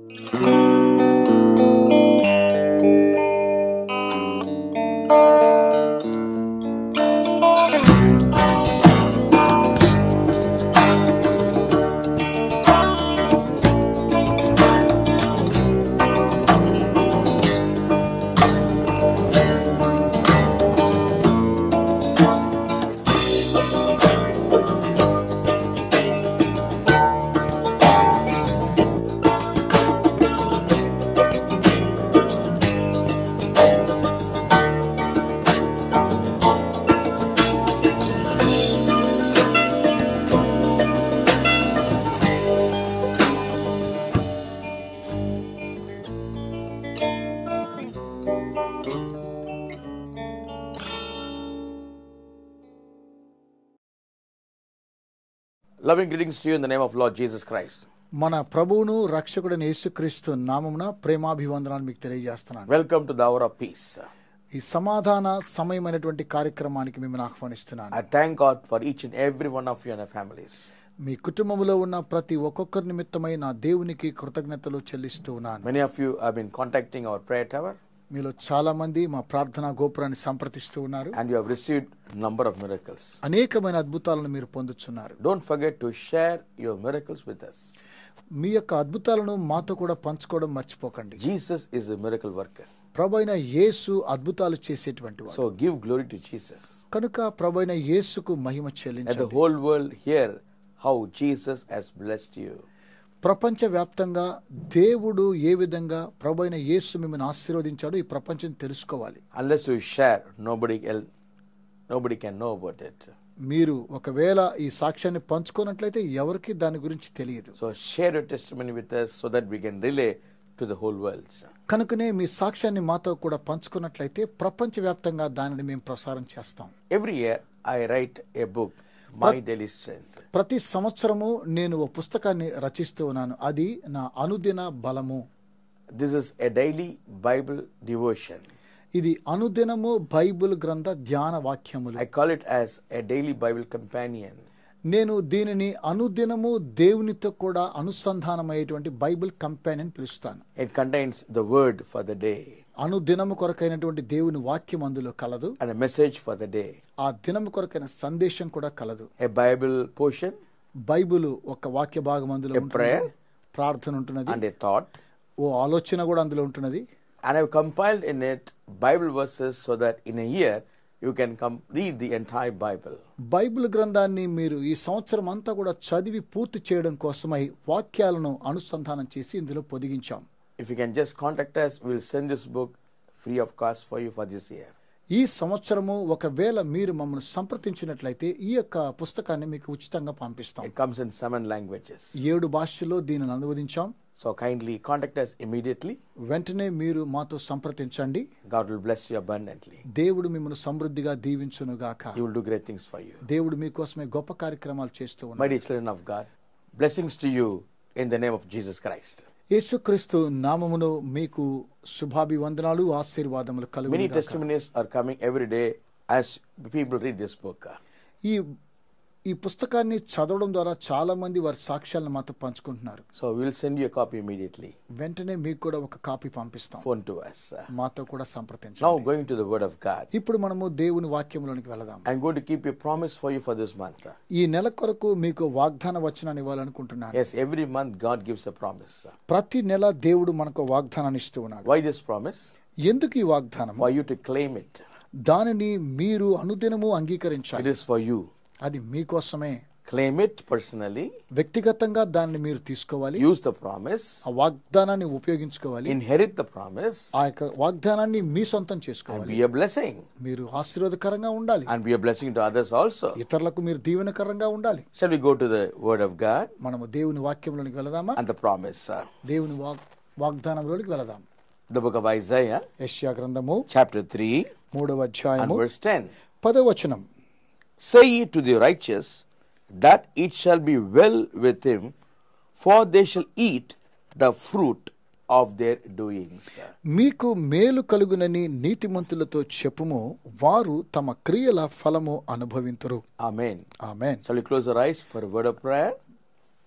Loving greetings to you in the name of Lord Jesus Christ. మన ప్రభువును రక్షకుడైన యేసుక్రీస్తు నామమున ప్రేమాభివందనాలు మీకు తెలియజేస్తున్నాను Welcome to the hour of peace. ఈ సమాధాన సమయమైనటువంటి కార్యక్రమానికి మిమ్మల్ని ఆహ్వానిస్తున్నాను I thank God for each and every one of you and your families. మీ కుటుంబంలో ఉన్న ప్రతి ఒక్కొక్కరి నిమిత్తమై నా దేవునికి కృతజ్ఞతలు చెల్లిస్తూ ఉన్నాను Many of you have been contacting our prayer tower మీలో చాలా మంది మా ప్రార్థనా గోపురాన్ని సంప్రదిస్తూ ఉన్నారు and you have received number of miracles. అనేకమైన అద్భుతాలను మీరు పొందుతున్నారు Don't forget to share your miracles with us. మీ యొక్క అద్భుతాలను మాతో కూడా పంచుకోవడం మర్చిపోకండి Jesus is the miracle worker. ప్రభు అయిన యేసు అద్భుతాలు చేసేటువంటి వాడు So give glory to Jesus. కనుక ప్రభు అయిన యేసుకు మహిమ Let the చెల్లించండి whole world hear how Jesus has blessed you. ప్రపంచవ్యాప్తంగా దేవుడు ఏ విధంగా ప్రభు అయిన యేసు మిమ్మల్ని ఆశీర్వదించాడో ఈ ప్రపంచం తెలుసుకోవాలి Unless you share, nobody else, nobody can know about it. మీరు ఒకవేళ ఈ సాక్ష్యాన్ని పంచుకోనట్లయితే ఎవరికి దాని గురించి తెలియదు So share your testimony with us so that we can relay to the whole world. కనుకనే మీ సాక్ష్యాన్ని మాతో కూడా పంచుకున్నట్లయితే ప్రపంచవ్యాప్తంగా దానిని మేము ప్రసారం చేస్తాం Every year I write a book, My Daily Strength. ప్రతి సంవత్సరము నేను ఓ పుస్తకాన్ని రచిస్తూ ఉన్నాను అది నా అనుదిన బలము This is a daily Bible devotion. ఇది అనుదినము బైబిల్ గ్రంథ ధ్యాన వాక్యములు I call it as a daily Bible companion. నేను దీనిని అనుదినము దేవునితో కూడా అనుసంధానమయ్యేటువంటి బైబిల్ కంపానియన్ పిలుస్తాను It contains the word for the day అనుదినము కొరకైనటువంటి దేవుని వాక్యం అందులో కలదు and a message for the day, ఆ దినము కొరకైన సందేశం కూడా కలదు a Bible portion బైబిల్ ఒక వాక్య భాగం అందులో A ఉంటున్నది. prayer. ప్రార్థన ఉంటున్నది and a thought. ఓ ఆలోచన కూడా అందులో ఉంటున్నది And I've compiled in it Bible verses so that in a year you can come read the entire Bible. Bible గ్రంథాన్ని మీరు ఈ సంవత్సరం అంతా కూడా చదివి పూర్తి చేయడం కోసమై వాక్యాలను అనుసంధానం చేసి ఇందులో పొదిగించాం If you can just contact us, we'll send this book free of cost for you for this year. ఈ సంవత్సరము ఒకవేళ మీరు మమ్మల్ని సంప్రదించినట్లయితే ఈ యొక్క పుస్తకాన్ని మీకు ఉచితంగా పంపిస్తాం It comes in seven languages. ఏడు భాషల్లో దీనిని అనువదించాం So kindly contact us immediately. వెంటనే మీరు మాతో సంప్రదించండి God will bless you abundantly. దేవుడు మిమ్మల్ని సమృద్ధిగా దీవించునుగాక He will do great things for you. దేవుడు మీకోసమే గొప్ప కార్యక్రమాలు చేస్తూ My ఉన్నాడు dear children of God, blessings to you in the name of Jesus Christ. యేసుక్రీస్తు నామమును మీకు శుభాభివందనాలు ఆశీర్వాదములు Many కలుగు testimonies are coming every day as people read this book. ఈ ఈ పుస్తకాన్ని చదవడం ద్వారా చాలా మంది వారి సాక్ష్యాలను మాతో పంచుకుంటున్నారు So we'll send you a copy immediately. వెంటనే మీకు కూడా ఒక కాపీ పంపిస్తాం Phone to us. మాతో కూడా సంప్రదించండి Now going to the Word of God. ఇప్పుడు మనము దేవుని వాక్యంలోనికి వెళదాం I'm going to keep a promise for you for this month. ఈ నెల కొరకు మీకు వాగ్దాన వచనాన్ని ఇవ్వాలనుకుంటున్నాను Yes, every month God gives a promise. ప్రతి నెల దేవుడు మనకు వాగ్దానాన్ని ఇస్తూ ఉన్నాడు Why this promise? ఎందుకు ఈ వాగ్దానం For you to claim it. దానిని మీరు అనుదినము అంగీకరించాలి It is for you. అది మీకోసమే Claim it personally. వ్యక్తిగతంగా దాన్ని మీరు తీసుకోవాలి Use the promise. ఆ వాగ్దానాన్ని ఉపయోగించుకోవాలి Inherit the promise. ఆ యొక్క వాగ్దానాన్ని మీ సొంతం And చేసుకోవాలి be a blessing. మీరు ఆశీర్వాదకరంగా ఉండాలి And be a blessing to others also. ఇతరులకు మీరు దీవెనకరంగా ఉండాలి Shall we go to the Word of God మనము దేవుని వాక్యంలోనికి వెళదామా and the promise? uh, దేవుని వాగ్ వాగ్దానంలోనికి వెళదాం The book of Isaiah, యెషయా గ్రంథము chapter 3 మూడవ and అధ్యాయము verse 10. పదవచనం Say ye to the righteous that it shall be well with him, for they shall eat the fruit of their doings. మీకు మేలు కలుగునని నీతిమంతులతో చెప్పుము వారు తమ క్రియల ఫలము అనుభవింతురు Amen. Amen Shall we close our eyes for a word of prayer?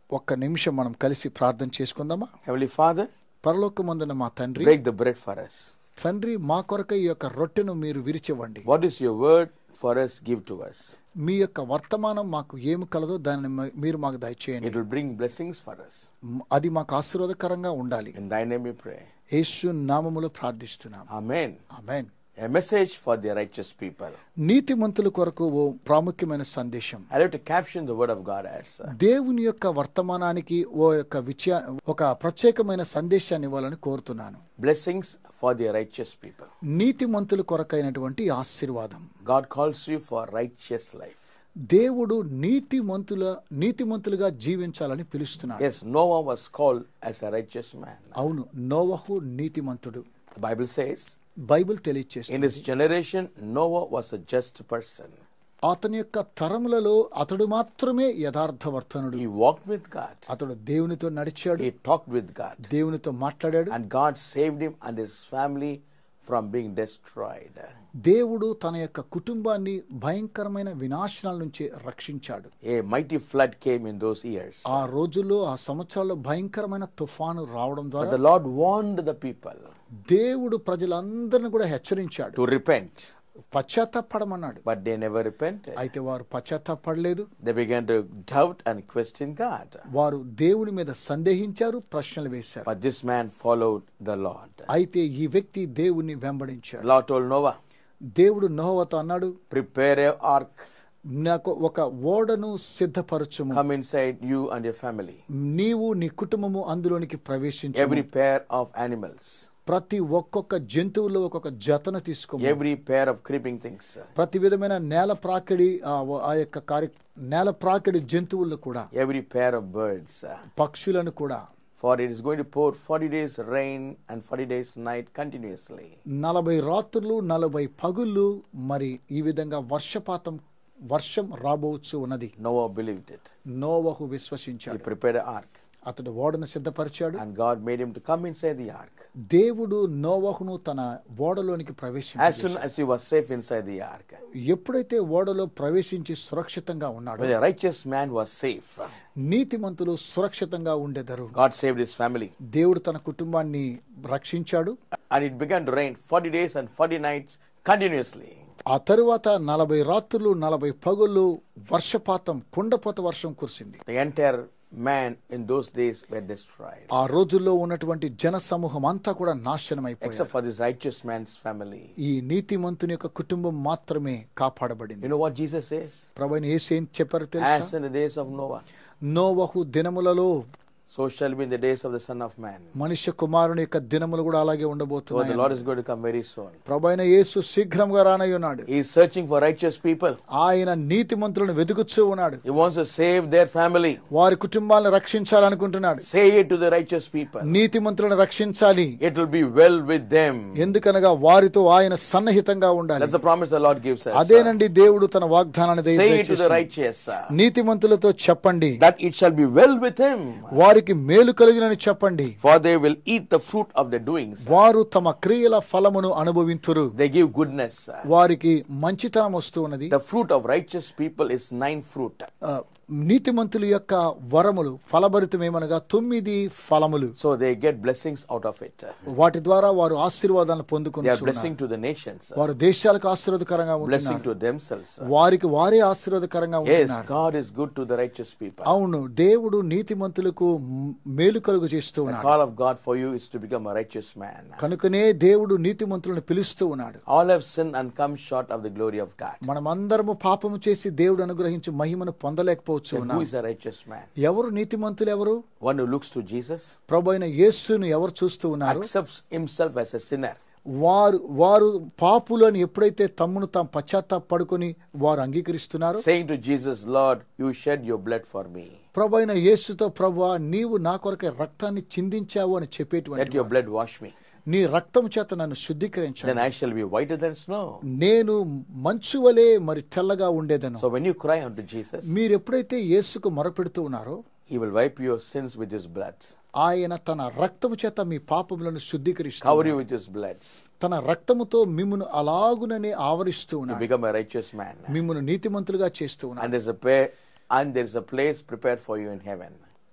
ఒక్క నిమిషం మనం కలిసి ప్రార్థన చేసుకుందామా Heavenly Father, పరలోకమందున మా తండ్రి break the bread for us. తండ్రి మా కొరకై ఈ యొక్క రొట్టెను మీరు విరిచివ్వండి What is your word for us? Give to us. మీ యొక్క వర్తమానం మాకు ఏమి కలదో దాన్ని మ- మీరు మాకు దయచేయండి It will bring blessings for us. మ్, అది మాకు ఆశీర్వాదకరంగా ఉండాలి In thy name we pray. యేసు నామములో ప్రార్థిస్తున్నాం Amen. Amen A message for the righteous people. నీతిమంతుల కొరకు ఓ ప్రాముఖ్యమైన సందేశం I like to caption the word of God as uh, దేవుని యొక్క వర్తమానానికి ఓ యొక్క విచయ ఒక ప్రత్యేకమైన సందేశాన్ని ఇవ్వాలని కోరుతున్నాను blessings for the righteous people. నీతిమంతుల కొరకైనటువంటి ఆశీర్వాదం God calls you for righteous life. దేవుడు నీతిమంతుల నీతిమంతులుగా జీవించాలని పిలుస్తున్నాడు Yes, Noah was called as a righteous man. అవును నోవహు నీతిమంతుడు The Bible says, Bible in తెలియచేస్తుంది his generation, Noah was a just person. అతని యొక్క తరములలో అతడు మాత్రమే యథార్థవర్తనుడు He walked with God, అతడు దేవునితో నడిచాడు he talked with God, దేవునితో మాట్లాడాడు and God saved him and his family from being destroyed. దేవుడు తన యొక్క కుటుంబాన్ని భయంకరమైన వినాశనాల నుంచి రక్షించాడు A mighty flood came in those years. ఆ రోజుల్లో ఆ సంవత్సరాల్లో భయంకరమైన తుఫాను రావడం But ద్వారా the Lord warned the people దేవుడు ప్రజలందరిని కూడా హెచ్చరించాడు to repent, పశ్చాత్తాపడమన్నాడు but they never repented. అయితే వారు పశ్చాత్తాపడలేదు They began to doubt and question God. వారు దేవుని మీద సందేహించారు ప్రశ్నలు వేశారు But this man followed the Lord. అయితే ఈ వ్యక్తి దేవుణ్ణి వెంబడించాడు The Lord told Noah, దేవుడు నోహవతో అన్నాడు Prepare a ark, నాకు ఒక ఓడను సిద్ధపరచుము come inside you and your family. నీవు నీ కుటుంబము అందులోనికి ప్రవేశించు Every pair of animals, ప్రతి ఒక్కొక్క జంతువులో ఒక్కొక్క జతను తీసుకో every pair of creeping things, ప్రతి విధమైన నేల ప్రాకిడి ఆ వ- ఆ యొక్క కార్య నేల ప్రాకిడి జంతువులు కూడా every pair of birds. పక్షులను కూడా For it is going to pour 40 days rain and 40 days night continuously. నలభై రాత్రులు నలభై పగుళ్ళు మరి ఈ విధంగా వర్షపాతం వర్షం రాబోవచ్చు ఉన్నది Noah believed it. నోవహు He విశ్వసించాడు prepared an ark, అతడు ఓడను సిద్ధపరిచాడు and God made him to come inside the ark. దేవుడు నోవహును తన ఓడలోనికి As ప్రవేశించాడు soon as he was safe inside the ark, ఎప్పుడైతే ఓడలో ప్రవేశించి సురక్షితంగా ఉన్నాడో when the righteous man was safe, నీతిమంతులు సురక్షితంగా ఉండేదరు God saved his family. దేవుడు తన కుటుంబాన్ని రక్షించాడు And it began to rain 40 days and 40 nights continuously. ఆ తరువాత నలభై రాత్రులు నలభై పగుళ్ళు వర్షపాతం కుండపోత వర్షం కురిసింది The entire man in those days were destroyed. ఆ రోజుల్లో ఉన్నటువంటి జన సమూహం అంతా కూడా నాశనం Except అయిపోయింది for this righteous man's family. ఈ నీతిమంతుని యొక్క కుటుంబం మాత్రమే కాపాడబడింది You know what Jesus says? ప్రభుని ఏసు ఏం చెప్పారు As తెలుసా in the days of Noah, నోవహు దినములలో so shall be in the days of the Son of Man. మనుష్య కుమారుని యొక్క దినములు కూడా అలాగే So the ఉండబోతున్నాయి Lord is going to come very soon. ప్రభు అయిన యేసు శీఘ్రంగా రానై ఉన్నాడు He is searching for righteous people. ఆయన నీతిమంతులను వెతుకుతూ ఉన్నాడు He wants to save their family. వారి కుటుంబాలను రక్షించాలనుకుంటున్నాడు Say it to the righteous people. నీతిమంతులను రక్షించాలి It will be well with them. ఎందుకనగా వారితో ఆయన సన్నిహితంగా ఉండాలి That's the promise the Lord gives us. అదేనండి దేవుడు తన వాగ్దానాన్ని Say it to the దయచేస్తున్నాడు. righteous నీతిమంతులతో చెప్పండి that it shall be well with him, వారికి మేలు కలిగినని చెప్పండి for they will eat the fruit of their doings. వారు తమ క్రియల ఫలమును అనుభవింతురు They give goodness. వారికి మంచితనం వస్తూ ఉన్నది The fruit of righteous people is nine fruit. ఆ, నీతిమంతుల యొక్క వరములు ఫలభరితమేమనగా తొమ్మిది ఫలములు So they get blessings out of it. వాటి ద్వారా వారు ఆశీర్వాదాలను They పొందుకుని are blessing to the nations, వారు దేశాలకు ఆశీర్వాదకరంగా blessing ఉంటున్నారు to themselves. వారికి వారే ఆశీర్వాదకరంగా Yes, ఉంటున్నారు God is good to the righteous people. అవును దేవుడు నీతిమంతులకు మ్- మేలు కలుగు చేస్తూ The ఉన్నాడు call of God for you is to become a righteous man. కనుకనే దేవుడు నీతిమంతులను పిలుస్తూ ఉన్నాడు All have sinned and come short of the glory of God. మనమందరము పాపము చేసి దేవుడు అనుగ్రహించి మహిమను పొందలేకపోవచ్చు Then ఉన్నాం who is a righteous man? ఎవరు నీతిమంతులు ఎవరు One who looks to Jesus, ప్రభు అయిన యేసును ఎవరు చూస్తూ ఉన్నారు accepts himself as a sinner, వారు వారు పాపులని ఎప్పుడైతే తమ్మును తాము పశ్చాత్తాపడుకొని వారు అంగీకరిస్తున్నారో saying to Jesus, Lord, you shed your blood for me. ప్రభు అయిన యేసుతో ప్రభు నీవు నా కొరకే రక్తాన్ని చిందించావు అని Let చెప్పేటువంటి your blood wash me. నీ రక్తం చేత నన్ను శుద్ధీకరించాను Then I shall be whiter than snow. నేను మంచు వలె మరి తెల్లగా ఉండేదను So when you cry unto Jesus, మీరు ఎప్పుడైతే యేసుకు మొరపెడుతూ ఉన్నారో he will wipe your sins with his blood, ఆయన తన రక్తము చేత మీ పాపములను శుద్ధీకరిస్తూ cover you with his blood. తన రక్తముతో మిమ్మును అలాగుననే ఆవరిస్తూ You ఉన్నాడు become a righteous man. మిమ్మును నీతిమంతులుగా చేస్తూ ఉన్నాడు And there's a pa- and there's a place prepared for you in heaven.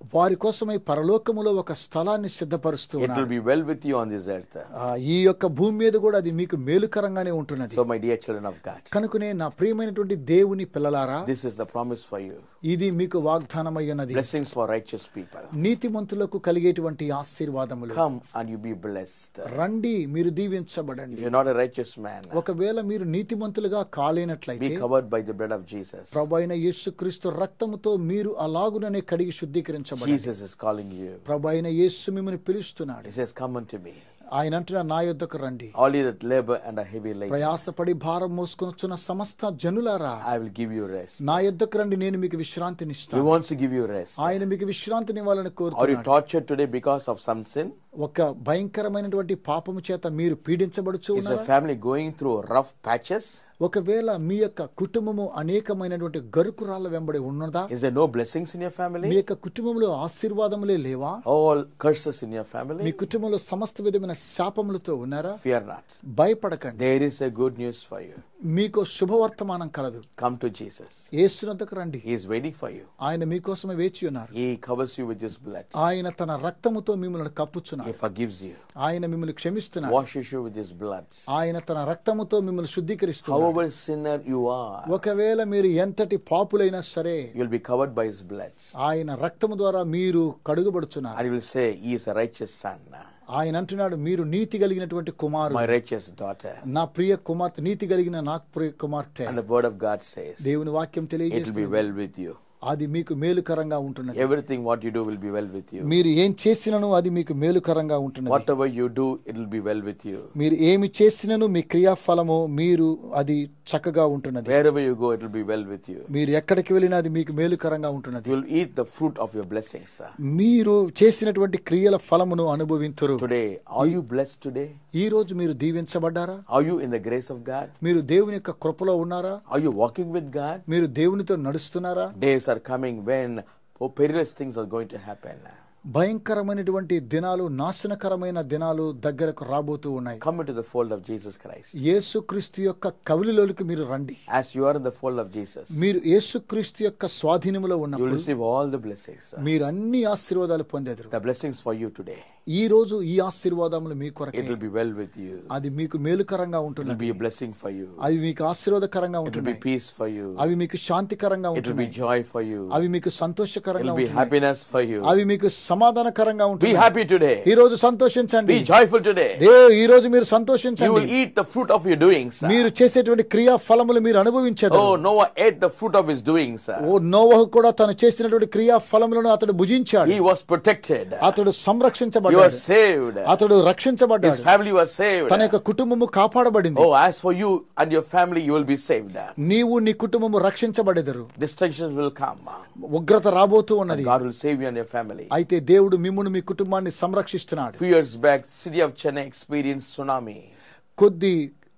వారి కోసమై పరలోకములో ఒక స్థలాన్ని సిద్ధపరుస్తూ It will ఉన్నాడు be well with you on this earth. ఆ, ఈ యొక్క భూమి మీద కూడా అది మీకు మేలుకరంగానే ఉంటున్నది So, my dear children of God, కనుకనే నా ప్రియమైనటువంటి దేవుని పిల్లలారా this is the promise for you. ఇది మీకు వాగ్దానమై ఉన్నది Blessings for righteous people. నీతిమంతులకు కలిగేటువంటి ఆశీర్వాదములు Come and you be blessed. రండి మీరు If దీవించబడండి you're not a righteous man, ఒకవేళ మీరు నీతిమంతులుగా కాలేనట్లయితే be covered by the blood of Jesus. ప్రభు అయిన యేసుక్రీస్తు రక్తముతో మీరు అలాగుననే కడిగి శుద్ధీకరించబడండి Jesus is calling you. ప్రభు అయిన యేసు మిమ్మల్ని పిలుస్తున్నాడు He says, Come unto me, ఆయన అంటున్న నా యొద్దకు రండి all ye that labor and are heavy laden. ప్రయాసపడి భారం మోసుకొనొచ్చున్న సమస్త జనులారా I will give you rest. నా యొద్దకు రండి నేను మీకు He విశ్రాంతినిస్తాను wants to give you rest. ఆయన మీకు విశ్రాంతినివ్వాలని Are you కోరుతున్నాడు tortured today because of some sin? ఒక భయంకరమైనటువంటి పాపము చేత మీరు పీడించబడుచు Is ఉన్నారా your family going through rough patches? ఒకవేళ మీ యొక్క కుటుంబము అనేకమైనటువంటి గరుకురాళ్ళ వెంబడి ఉన్నదా Is there no blessings in your me family? యొక్క కుటుంబంలో ఆశీర్వాదములే లేవా All curses in your me family? కుటుంబంలో సమస్త విధమైన శాపములతో ఉన్నారా Fear not. భయపడకండి There is a good news for you. మీకు శుభవర్తమానం కలదు Come to Jesus. ఏసునంతకు రండి He is waiting for you. ఆయన మీకోసమే వేచి ఉన్నారు He covers you with His blood. ఆయన తన రక్తముతో మిమ్మల్ని కప్పుచున్నారు He forgives you, ఆయన మిమ్మల్ని క్షమిస్తున్నారు washes you with His blood. ఆయన తన రక్తముతో మిమ్మల్ని శుద్ధీకరిస్తున్నారు However sinner you are, ఒకవేళ మీరు ఎంతటి పాపులైనా సరే you'll be covered by His blood. ఆయన రక్తము ద్వారా మీరు కడుగుబడుచున్నారు And He will say, He is a righteous son, ఆయన అంటున్నాడు మీరు నీతి కలిగినటువంటి కుమారు my righteous daughter. నా ప్రియ కుమార్తె నీతి కలిగిన నా ప్రియ కుమార్తె And the word of God says, దేవుని వాక్యం It will be తెలియజేస్తుంది well with you. అది మీకు మేలుకరంగా ఉంటున్నది Everything what you do will be well with you. మీరు ఏం చేసినను అది మీకు మేలుకరంగా ఉంటున్నది Whatever you do, it will be well with you. మీరు ఏమి చేసినను మీ క్రియాఫలము మీరు అది చక్కగా ఉంటున్నది Wherever you go, it will be well with you. మీరు ఎక్కడికి వెళ్ళినా అది మీకు మేలుకరంగా ఉంటున్నది You will eat the fruit of your blessings. sir. మీరు చేసినటువంటి క్రియల ఫలమును అనుభవింతురు Today, are you blessed today? ఈ రోజు మీరు దీవించబడ్డారా Are you in the grace of God? మీరు దేవుని యొక్క కృపలో ఉన్నారా Are you walking with God? మీరు దేవునితో నడుస్తున్నారా Days are coming when oh, perilous things are going to happen. భయంకరమైనటువంటి దినాలు నాశనకరమైన దినాలు దగ్గరకు రాబోతూ ఉన్నాయి Come into the fold of Jesus Christ. యేసుక్రీస్తు యొక్క కవిలిలోకి మీరు రండి As you are in the fold of Jesus, మీరు యేసుక్రీస్తు యొక్క స్వాధీనములో you will ఉన్నప్పుడు receive all the blessings. sir. మీరు అన్ని ఆశీర్వాదాలు పొందేదరు The blessings for you today. ఈ రోజు ఈ ఆశీర్వాదములు మీ కొరకే It will be well with you. అది మీకు మేలుకరంగా It will ఉంటున్నది be a blessing for you. అవి మీకు ఆశీర్వాదకరంగా It will be ఉంటున్నాయి peace for you. అవి మీకు శాంతికరంగా It will be ఉంటున్నాయి joy for you. అవి మీకు It సంతోషకరంగా will be ఉంటున్నాయి happiness for you. అవి మీకు సమాధానకరంగా Be ఉంటున్నాయి happy today. ఈ రోజు సంతోషించండి Be joyful today. దేవ్ ఈ రోజు మీరు You సంతోషించండి will eat the fruit of your doings. sir. మీరు చేసేటువంటి క్రియా ఫలములు మీరు అనుభవించదు Oh, Noah ate the fruit of his doings. sir. ఓ నోవహు కూడా తను చేసినటువంటి క్రియా ఫలములను అతడు భుజించాడు He was protected. అతడు He సంరక్షించబడ్డాడు was saved. అతడు His రక్షించబడ్డాడు family was saved. తన యొక్క కుటుంబము కాపాడబడింది Oh, as for you and your family, you will be saved. నీవు నీ కుటుంబము రక్షించబడెదరు Distractions will come. ఉగ్రత రాబోతూ ఉన్నది God will save you and your family. అయితే దేవుడు మిమ్మును మీ కుటుంబాన్ని సంరక్షిస్తున్నాడు few years back, city of Chennai experienced tsunami. కొద్ది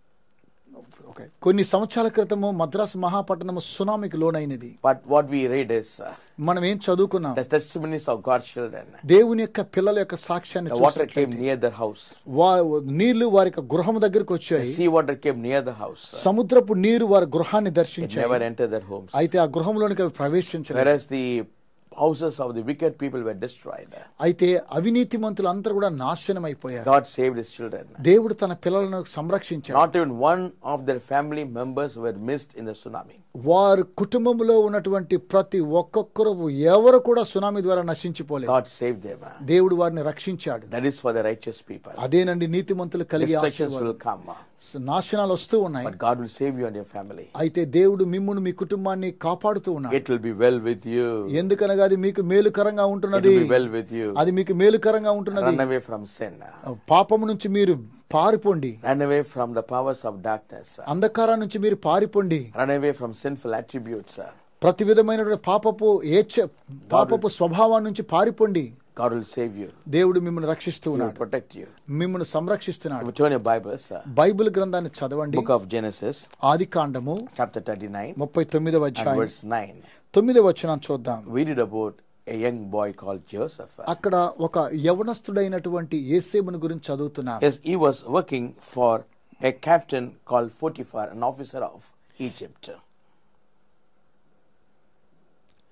ఓకే. కొన్ని సంవత్సరాల క్రితము Madras మహాపట్టణము సునామీకి లోనైనది But what we read is uh, మనం ఏం చదువుకున్నాం the testimonies of God's children. దేవుని యొక్క పిల్లల యొక్క సాక్ష్యాన్ని The water చూసినట్లయితే came near their house. వా- నీళ్లు వారి యొక్క గృహం దగ్గరకు The వచ్చాయి sea water came near the house. సముద్రపు నీరు వారి గృహాన్ని It దర్శించాయి never entered their homes. అయితే ఆ గృహంలోనికి అవి ప్రవేశించలేదు Whereas the houses of the wicked people were destroyed. అయితే అవినీతిమంతులు అందరూ కూడా నాశనం అయిపోయారు God saved his children. దేవుడు తన పిల్లలను సంరక్షించాడు Not even one of their family members were missed in the tsunami. వారి కుటుంబంలో ఉన్నటువంటి ప్రతి ఒక్కొక్కరు ఎవరు కూడా సునామీ ద్వారా నశించిపోలేదు God saved them. దేవుడు వారిని రక్షించాడు That is for the righteous people. అదేనండి నీతిమంతులు కలిగే Destructions ఆశీర్వాదం. will come. నాశనాలు వస్తూ ఉన్నాయి But God will save you and your family. అయితే దేవుడు మిమ్మును మీ కుటుంబాన్ని కాపాడుతూ ఉన్నాడు It will be well with you. ఎందుకనగా అది మీకు మేలుకరంగా It ఉంటున్నది will be well with you. అది మీకు మేలుకరంగా ఉంటున్నది Run away from sin. పాపము నుంచి మీరు పారిపోండి Run away from the powers of darkness. అంధకారం నుంచి మీరు పారిపోండి Run away from sinful attributes. ప్రతి విధమైనటువంటి పాపపు ఏచ్ఛ పాపపు స్వభావం నుంచి పారిపోండి God will save you. దేవుడు మిమ్మల్ని రక్షిస్తూ He will ఉన్నాడు protect you. మిమ్మల్ని సంరక్షిస్తున్నాడు If you turn your Bibles, uh, Bible గ్రంథాన్ని చదవండి book of Genesis, ఆది కాండము chapter 39, ముప్పై తొమ్మిదవ and అధ్యాయం verse 9. తొమ్మిదవ వచనం చూద్దాం We read about a young boy called Joseph. అక్కడ ఒక యవనస్తుడైనటువంటి ఏసేముని గురించి చదువుతున్నాం Yes, he was working for a captain called Potiphar, an officer of Egypt.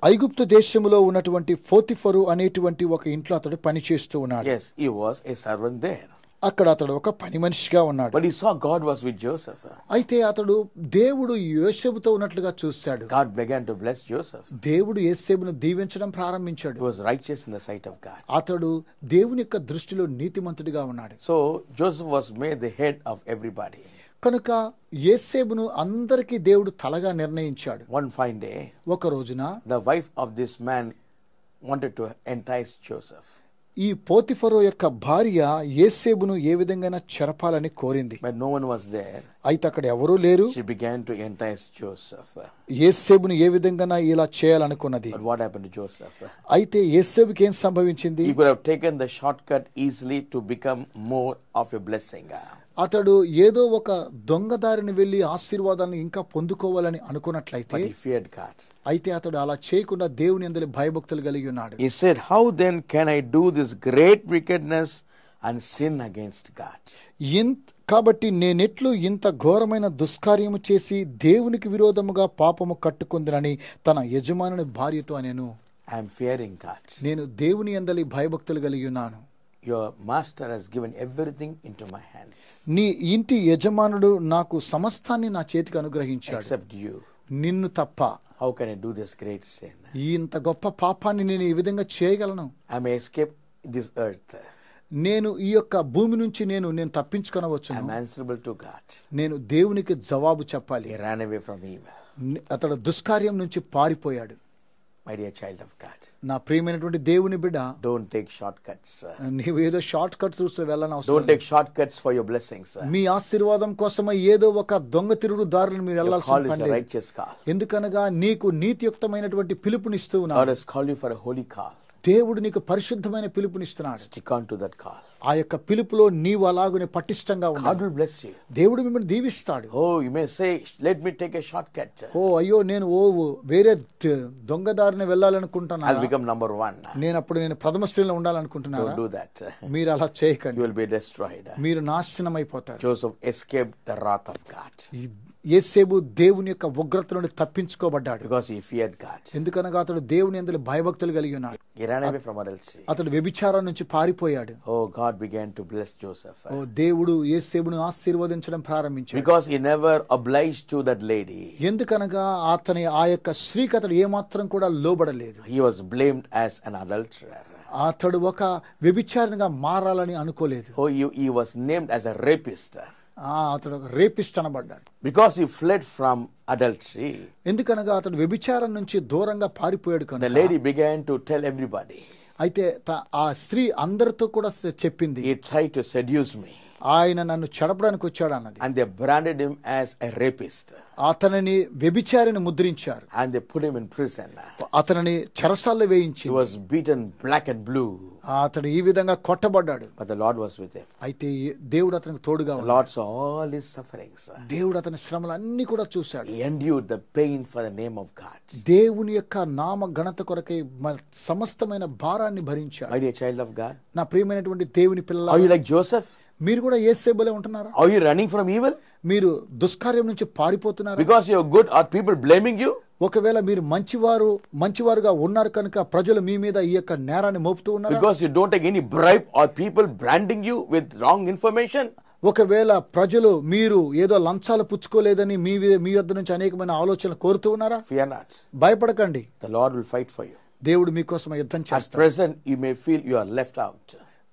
ఐగుప్తు దేశములో ఉన్నటువంటి ఫోతిఫరు అనేటువంటి ఒక ఇంట్లో అతడు పనిచేస్తూ ఉన్నాడు Yes, he was a servant there. అక్కడ అతడు ఒక పని మనిషిగా ఉన్నాడు But he saw God was with Joseph. అయితే అతడు దేవుడు యోసేపుతో ఉన్నట్లుగా చూశాడు God began to bless Joseph. దేవుడు యేసేపును దీవించడం He ప్రారంభించాడు was righteous in the sight of God. అతడు దేవుని యొక్క దృష్టిలో నీతిమంతుడిగా ఉన్నాడు So Joseph was made the head of everybody. కనుక యేసేబును అందరికీ దేవుడు తలగా నిర్ణయించాడు One fine day, ఒక రోజున the wife of this man wanted to entice Joseph. ఈ పోతిఫరో యొక్క భార్య యేసేబును ఏ విధంగా చెరపాలని కోరింది But no one was there. అయితే అక్కడ ఎవరూ లేరు She began to entice Joseph. యేసేబును ఏ విధంగా ఇలా చేయాలనుకున్నది But what happened to Joseph? అయితే యేసేబుకి ఏం సంభవించింది He could have taken the shortcut easily to become more of a blessing. అతడు ఏదో ఒక దొంగదారిని వెళ్లి ఆశీర్వాదాన్ని ఇంకా పొందుకోవాలని అనుకున్నట్లయితే But he feared God. అయితే అతడు అలా చేయకుండా దేవుని అందరి భయభక్తులు కలిగి ఉన్నాడు He said, How then can I do this great wickedness and sin against God? ఇన్- కాబట్టి నేనెట్లు ఇంత ఘోరమైన దుష్కార్యము చేసి దేవునికి విరోధముగా పాపము కట్టుకుందినని తన యజమానుని భార్యతో నేను I am fearing God. నేను దేవుని అందలి భయభక్తులు కలిగి ఉన్నాను Your master has given everything into my hands నీ ఇంటి యజమానుడు నాకు సమస్తాన్ని నా చేతికి అనుగ్రహించాడు except you. నిన్ను తప్ప How can I do this great sin? ఇంత గొప్ప పాపాన్ని నేను ఈ విధంగా చేయగలను I may escape this earth. నేను ఈ యొక్క భూమి నుంచి నేను నేను I తప్పించుకొనవచ్చు am answerable to God. నేను దేవునికి జవాబు చెప్పాలి He ran away from evil. అతడు దుష్కార్యం నుంచి పారిపోయాడు My dear child of God, నా ప్రియమైనటువంటి దేవుని బిడ్డ don't take shortcuts. నీవు ఏదో షార్ట్ కట్ చూస్తూ వెళ్ళని అవసరం Don't take shortcuts for your blessings. మీ ఆశీర్వాదం కోసమై ఏదో ఒక దొంగ తిరుగు దారులను మీరు Your వెళ్ళాల్సిన call is పని a లేదు. righteous call. ఎందుకనగా నీకు నీతియుక్తమైనటువంటి పిలుపునిస్తూ God ఉన్నాడు has called you for a holy call. దేవుడు నీకు పరిశుద్ధమైన పిలుపునిస్తున్నాడు Stick on to that call. ఆ యొక్క పిలుపులో నీవు అలాగునే పట్టిష్టంగా God ఉన్నాడు will bless you. దేవుడు మిమ్మల్ని దీవిస్తాడు Oh, you may say, let me take a shortcut. ఓ అయ్యో నేను ఓ ఓ వేరే ద- దొంగదారిని వెళ్ళాలనుకుంటున్నా I'll become number one. నేను అప్పుడు నేను ప్రథమ శ్రేణిలో ఉండాలనుకుంటున్నారా Don't do that. మీరు అలా You చేయకండి will be destroyed. మీరు నాశనం అయిపోతారు Joseph escaped the wrath of God యేసేబు దేవుని యొక్క ఉగ్రత నుండి తప్పించుకోబడ్డాడు because he feared God. ఎందుకనగా అతడు దేవుని అందులో భయభక్తులు కలిగి ఉన్నాడు He ran away from adultery. అతడు వ్యభిచారం నుంచి పారిపోయాడు Oh, God began to bless Joseph ఓ దేవుడు యేసేబును ఆశీర్వదించడం ప్రారంభించాడు because he never obliged to that lady. ఎందుకనగా అతని ఆ యొక్క స్త్రీకి అతడు ఏమాత్రం కూడా లోబడలేదు He was blamed as an adulterer. అతడు ఒక వ్యభిచారిగా మారాలని అనుకోలేదు Oh, he, he was named as a rapist ఆ, అతడు ఒక రేపిస్ట్ అనబడ్డాడు because he fled from adultery. ఎందుకనగా అతడు వ్యభిచారం నుంచి దూరంగా పారిపోయాడు The కనుక lady began to tell everybody. అయితే త- ఆ స్త్రీ అందరితో కూడా స- చెప్పింది He tried to seduce me. ఆయన నన్ను చెడపడానికి వచ్చాడు అన్నది And they branded him as a rapist. అతనిని వ్యభిచారిని ముద్రించారు And they put him in prison. అతనిని చెరసాల్లో వేయించి He was beaten black and blue. అతడు ఈ విధంగా కొట్టబడ్డాడు But the Lord was with him. అయితే ఈ- దేవుడు అతనికి తోడుగా The ఉన్నాడు Lord saw all his sufferings. దేవుడు అతని శ్రమలన్నీ కూడా చూశాడు He endured the pain for the name of God. దేవుని యొక్క నామ ఘనత కొరకై మ- సమస్తమైన భారాన్ని భరించాడు My dear child of God, నా ప్రియమైనటువంటి దేవుని పిల్లల are you like Joseph? మీరు కూడా ఏసేబలే ఉంటున్నారా Are you running from evil? మీరు దుష్కార్యం నుంచి పారిపోతున్నారా Because you're good, are people blaming you? ఒకవేళ మీరు మంచివారు మంచివారుగా ఉన్నారు కనుక ప్రజలు మీ మీద ఈ యొక్క నేరాన్ని మోపుతూ ఉన్నారు Because you don't take any bribe or people branding you with wrong information? ఒకవేళ ప్రజలు మీరు ఏదో లంచాలు పుచ్చుకోలేదని మీ వి- మీ వద్ద నుంచి అనేకమైన ఆలోచనలు కోరుతూ ఉన్నారా Fear not. భయపడకండి The Lord will fight for you. దేవుడు మీకోసం యుద్ధం At చేస్తారు present, you may feel you are left out,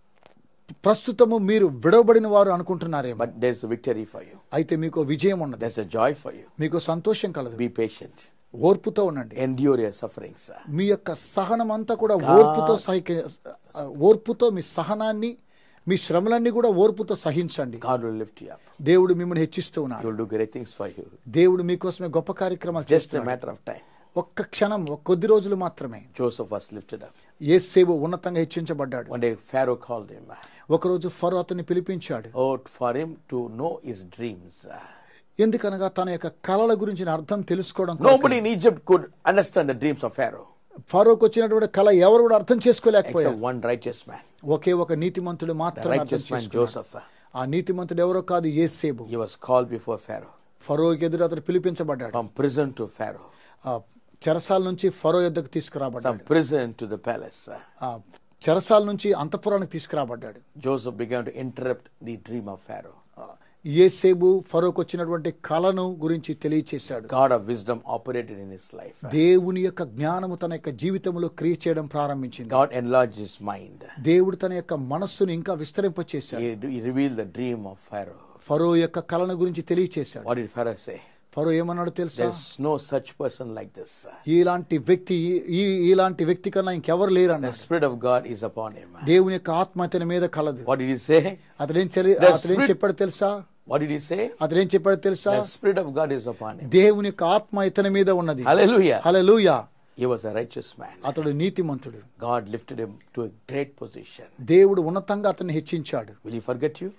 ప్రస్తుతము మీరు విడవబడిన వారు అనుకుంటున్నారేమో but there's a victory for you. అయితే మీకు విజయం ఉన్నది There's a joy for you. మీకు సంతోషం కలదు Be patient. ఓర్పుతో ఉండండి Endure your sufferings. మీ యొక్క సహనం అంతా కూడా ఓర్పుతో సహిక ఓర్పుతో మీ సహనాన్ని మీ శ్రమలన్నీ కూడా ఓర్పుతో సహించండి God will lift you up. దేవుడు మిమ్మల్ని హెచ్చిస్తూ He ఉన్నాడు will do great things for you. దేవుడు మీకోసమే గొప్ప కార్యక్రమాలు Just a చేస్తున్నాడు matter of time. ఒక్క క్షణం ఒక కొద్ది రోజులు మాత్రమే Joseph was lifted up. ఏసేబు ఉన్నతంగా హెచ్చించబడ్డాడు One day, Pharaoh called him. ఒకరోజు ఫరో అతన్ని పిలిపించాడు Oh, for him to know his dreams. ఎందుకనగా తన యొక్క కళల గురించి అర్థం తెలుసుకోవడం కొరకు. Nobody in Egypt could understand the dreams of Pharaoh ఫరోకు వచ్చినటువంటి కళ ఎవరు కూడా అర్థం చేసుకోలేకపోయారు except one righteous man. ఒకే ఒక నీతిమంతుడు The మాత్రమే అర్థం righteous man చేసుకున్నాడు. Joseph. ఆ నీతిమంతుడు ఎవరో కాదు ఏసేబు He was called before Pharaoh. ఫరోకి ఎదురు అతడు పిలిపించబడ్డాడు From prison to Pharaoh. ఆ చెరసాల నుంచి ఫరో యుద్ధకు తీసుకురాబడ్డాడు some prison to the palace. ఆ చెరసాల నుంచి అంతఃపురానికి తీసుకురాబడ్డాడు Joseph began to interrupt the dream of Pharaoh. ఆ, ఏసేబు ఫరోకు వచ్చినటువంటి కళను గురించి తెలియచేశాడు God of wisdom operated in his life. దేవుని యొక్క జ్ఞానము తన యొక్క జీవితంలో క్రియ చేయడం ప్రారంభించింది God enlarged his mind. దేవుడు తన యొక్క మనస్సును ఇంకా విస్తరింపచేశాడు He, he revealed the dream of Pharaoh. ఫరో యొక్క కళను గురించి తెలియచేశాడు What did Pharaoh say? ఫరో ఏమన్నాడు తెలుసా There's no such person like this. ఇలాంటి వ్యక్తి ఈ ఇలాంటి వ్యక్తి కన్నా ఇంకెవరు లేరు The అన్నాడు Spirit of God is upon him. దేవుని యొక్క ఆత్మ అతని మీద కలదు What did he say? అతడేం చెలి- The అతడేం Spirit- చెప్పాడు తెలుసా What did he say? అతడేం చెప్పాడు తెలుసా The Spirit of God is upon him. దేవుని యొక్క ఆత్మ ఇతని మీద ఉన్నది Hallelujah. Hallelujah He was a righteous man. అతడు నీతిమంతుడు God lifted him to a great position. దేవుడు ఉన్నతంగా అతన్ని హెచ్చించాడు Will he forget you?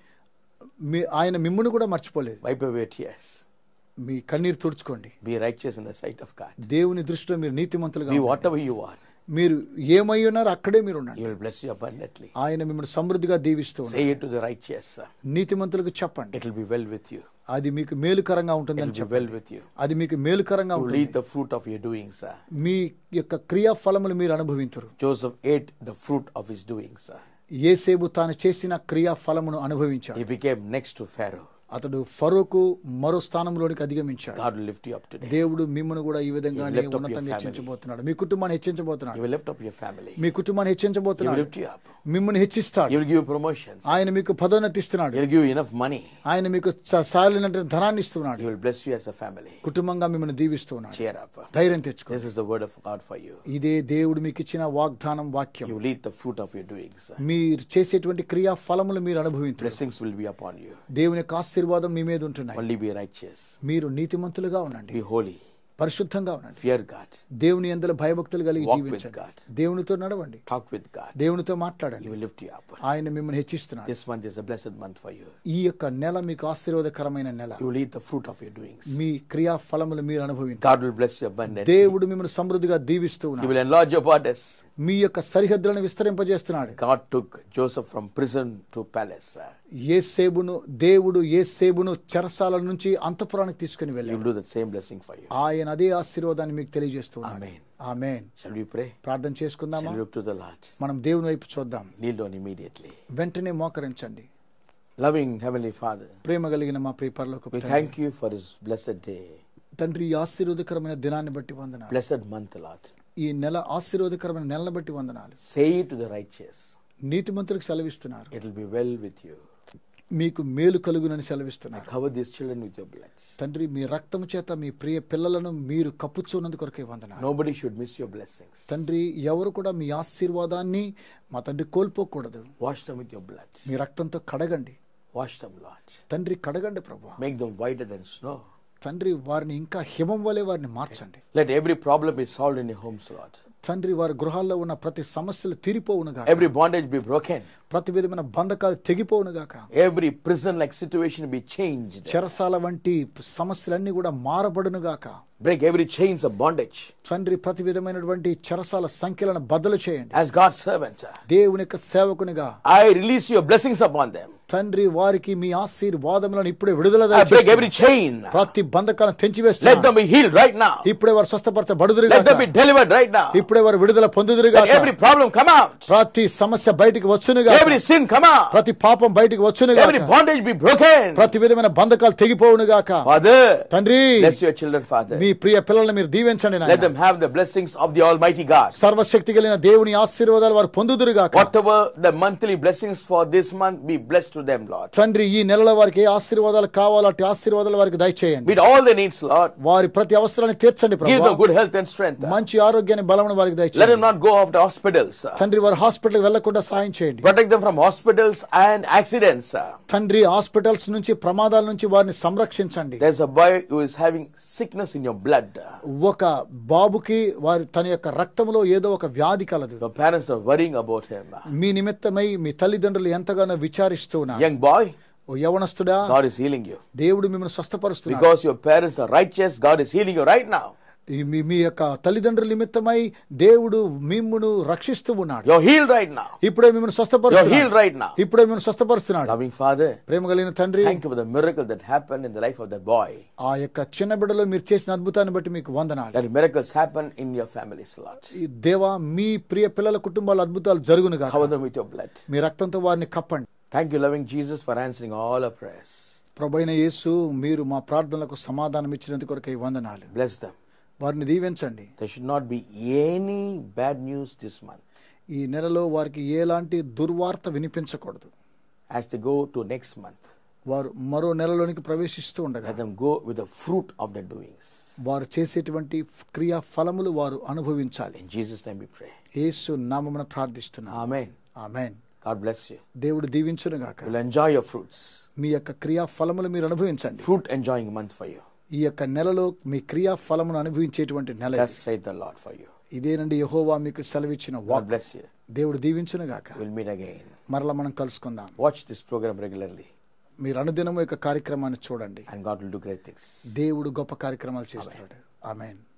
మీ ఆయన మిమ్మును కూడా మర్చిపోలేదు Wipe away your tears. మీ కన్నీరు తుడుచుకోండి Be righteous in the sight of God. దేవుని దృష్టిలో మీరు నీతిమంతులుగా Be ఉండండి. whatever you are. మీరు ఏమై ఉన్నారో అక్కడే మీరు ఉండండి He will bless you abundantly. ఆయన మిమ్మల్ని సమృద్ధిగా దీవిస్తూ ఉన్నాడు Say it to the righteous. నీతిమంతులకు చెప్పండి It will be well with you. అది మీకు మేలుకరంగా It ఉంటుందని will be చెప్పండి well with you. అది మీకు మేలుకరంగా You will ఉంటుంది eat the fruit of your doings. sir. మీ యొక్క క్రియా ఫలములు మీరు అనుభవించరు Joseph ate the fruit of his doings. sir. ఏసేబు తాను చేసిన క్రియా ఫలమును అనుభవించాడు He became next to Pharaoh. అతడు ఫరోకు మరో స్థానంలోనికి అధిగమించాడు God will lift you up today. దేవుడు మిమ్మల్ని కూడా ఈ విధంగా You lift up your ఉన్నతంగా family. హెచ్చించబోతున్నాడు మీ కుటుంబాన్ని He హెచ్చించబోతున్నాడు will lift up your family. మీ కుటుంబాన్ని He will హెచ్చించబోతున్నాడు lift you up. మిమ్మల్ని హెచ్చిస్తాడు He will give you promotions. ఆయన మీకు పదోన్నతి ఇస్తున్నాడు He will give you enough money. ఆయన మీకు చ- సాలినంత ధనాన్ని ఇస్తున్నాడు He will bless you as a family. కుటుంబంగా మిమ్మల్ని దీవిస్తున్నాడు Cheer up. ధైర్యం తెచ్చుకో This is the word of God for you. ఇదే దేవుడు మీకు ఇచ్చిన వాగ్దానం వాక్యం You will eat the fruit of your doings. మీరు చేసేటువంటి క్రియా ఫలములు మీరు అనుభవించారు Blessings will be upon you. దేవుని యొక్క ఆశీర్వాదం మీ మీద ఉంటున్నాయి Only be righteous. మీరు నీతిమంతులుగా ఉండండి Be holy. పరిశుద్ధంగా ఉండండి Fear God. దేవుని ఎందులో భయభక్తులు కలిగి Walk with జీవించండి God. దేవునితో నడవండి Talk with God. దేవునితో He మాట్లాడండి will lift you up. ఆయన మిమ్మల్ని హెచ్చిస్తున్నాడు This month is a blessed month for you. ఈ యొక్క నెల మీకు ఆశీర్వాదకరమైన నెల You will eat the fruit of your doings. మీ క్రియా ఫలములు మీరు అనుభవించారు God will bless you abundantly. దేవుడు మిమ్మల్ని సమృద్ధిగా దీవిస్తూ He ఉన్నాడు will enlarge your borders. మీ యొక్క సరిహద్దులను విస్తరింపజేస్తున్నాడు God took Joseph from prison to palace. ఏసేబును దేవుడు ఏసేబును చెరసాల నుంచి అంతపురానికి తీసుకుని He వెళ్ళాడు will do the same blessing for you. ఆయన అదే ఆశీర్వాదాన్ని మీకు తెలియజేస్తున్నాడు Amen. Amen Shall we pray? ప్రార్థన చేసుకుందామా Shall we look to the Lord? మనం దేవుని వైపు చూద్దాం Kneel down immediately. వెంటనే మోకరించండి Loving Heavenly Father, ప్రేమ కలిగిన మా ప్రియ పరలోక we thank you for this blessed day, తండ్రి ఈ ఆశీర్వాదకరమైన దినాన్ని బట్టి వందనాలు blessed month, Lord. ఈ నెల ఆశీర్వాదకరమైన నెలను బట్టి వందనాలు Say to the righteous, నీతిమంతులకు సెలవిస్తున్నారు it will be well with you. మీకు మేలు కలుగునని I సెలవిస్తున్నారు cover these children with your blood. తండ్రి మీ రక్తము చేత మీ ప్రియ పిల్లలను మీరు కప్పుచున్నందు కొరకే వందనాలు Nobody should miss your blessings. తండ్రి ఎవరు కూడా మీ ఆశీర్వాదాన్ని మా తండ్రి కోల్పోకూడదు Wash them with your blood. మీ రక్తంతో కడగండి Wash them, Lord. తండ్రి కడగండి ప్రభు Make them whiter than snow. తండ్రి వారిని ఇంకా హిమం వలె వారిని మార్చండి Let every problem be solved in your homes, Lord. తండ్రి వారి గృహాల్లో ఉన్న ప్రతి సమస్యలు తీరిపోవునుగా Every bondage be broken. ప్రతి విధమైన బంధకాలు తెగిపోవునుగాక Every prison like situation be changed. చెరసాల వంటి సమస్యలన్నీ కూడా మారబడునుగాక Break every chains of bondage. తండ్రి ప్రతి విధమైనటువంటి చెరసాల సంఖ్యలను బద్దలు చేయండి As God's servant, దేవుని యొక్క సేవకునిగా I release your blessings upon them. తండ్రి వారికి మీ ఆశీర్వాదములను ఇప్పుడే విడుదల I break దయచేస్తున్నాను. every chain. ప్రతి బంధకాలను Let తెంచివేస్తున్నారు them be healed right now. ఇప్పుడే వారు స్వస్థపరచబడుదురుగా Let them be delivered right now. ఇప్పుడే వారు విడుదల పొందుదురుగా Let every problem come out. ప్రతి సమస్య బయటికి వచ్చునుగా Every sin come out. ప్రతి పాపం బయటికి వచ్చునుగా Every bondage be broken. ప్రతి విధమైన బంధకాలు తెగిపోవునుగాక Father, తండ్రి bless your children, Father. మీ ప్రియ పిల్లల్ని మీరు దీవించండి Let నాయన them have the blessings of the Almighty God. సర్వశక్తి కలిగిన దేవుని ఆశీర్వాదాలు వారు పొందుదురుగాక Whatever the monthly blessings for this month, be blessed to them, Lord. తండ్రి ఈ నెలలో వారికి ఏ ఆశీర్వాదాలు కావాలో అట్టి ఆశీర్వాదాలు వారికి దయచేయండి Meet all their needs, Lord. వారి ప్రతి అవసరాన్ని తీర్చండి Give them Prabhu good health and strength. మంచి ఆరోగ్యాన్ని బలమును వారికి Let దయచేయండి them not go after hospitals. తండ్రి వారు హాస్పిటల్కి వెళ్లకుండా సాయం చేయండి Protect them from hospitals and accidents. తండ్రి హాస్పిటల్స్ నుంచి ప్రమాదాల నుంచి వారిని సంరక్షించండి There's a boy who is having sickness in your blood. ఒక బాబుకి వారి తన యొక్క రక్తంలో ఏదో ఒక వ్యాధి కలదు Your parents are worrying about him. మీ నిమిత్తమై మీ తల్లిదండ్రులు ఎంతగానో విచారిస్తూ ఉన్నారు Young boy, oh యవనస్తుడా God is healing you. దేవుడు మిమ్మల్ని స్వస్థపరుస్తున్నాడు Because your parents are righteous, God is healing you right now. ఈ మీ మీ యొక్క తల్లిదండ్రుల నిమిత్తమై దేవుడు మిమ్మును రక్షిస్తూ ఉన్నాడు You're healed right now. ఇప్పుడే మిమ్మల్ని You're స్వస్థపరుస్తున్నాడు healed right now. ఇప్పుడే మిమ్మల్ని స్వస్థపరుస్తున్నాడు Loving Father, ప్రేమ కలిగిన తండ్రి thank you for the miracle that happened in the life of that boy. ఆ యొక్క చిన్న బిడ్డలో మీరు చేసిన అద్భుతాన్ని బట్టి మీకు వందనాలు That miracles happen in your families, Lord. ఈ దేవా మీ ప్రియ పిల్లల కుటుంబాల అద్భుతాలు జరుగునుగా Cover them with your blood. మీ రక్తంతో వారిని కప్పండి Thank you, loving Jesus, for answering all our prayers. ప్రభైన యేసు మీరు మా ప్రార్థనలకు సమాధానం ఇచ్చినందుకు కొరకై వందనాలు Bless them. వారిని దీవించండి There should not be any bad news this month. ఈ నెలలో వారికి ఎలాంటి దుర్వార్త వినిపించకూడదు As they go to next month, వారు మరో నెలలోనికి ప్రవేశిస్తూ ఉండగా let them go with the fruit of their doings. వారు చేసేటువంటి క్రియా ఫలములు వారు అనుభవించాలి In Jesus' name we pray. యేసు నామమున ప్రార్థిస్తున్నాను Amen. Amen God bless you. దేవుడు దీవించును గాక You'll enjoy your fruits. మీ యొక్క క్రియా ఫలములు మీరు అనుభవించండి Fruit enjoying month for you. ఈ యొక్క నెలలో మీ క్రియా ఫలమును అనుభవించేటువంటి నెల Thus ఇది. saith the Lord for you. ఇదేనండి యహోవా మీకు సెలవిచ్చిన God వాక్ bless you. దేవుడు దీవించును గాక We'll meet again. మరలా మనం కలుసుకుందాం Watch this program regularly, మీరు అనుదినము యొక్క కార్యక్రమాన్ని చూడండి and God will do great things. దేవుడు గొప్ప కార్యక్రమాలు చేస్తున్నాడు ఆమెన్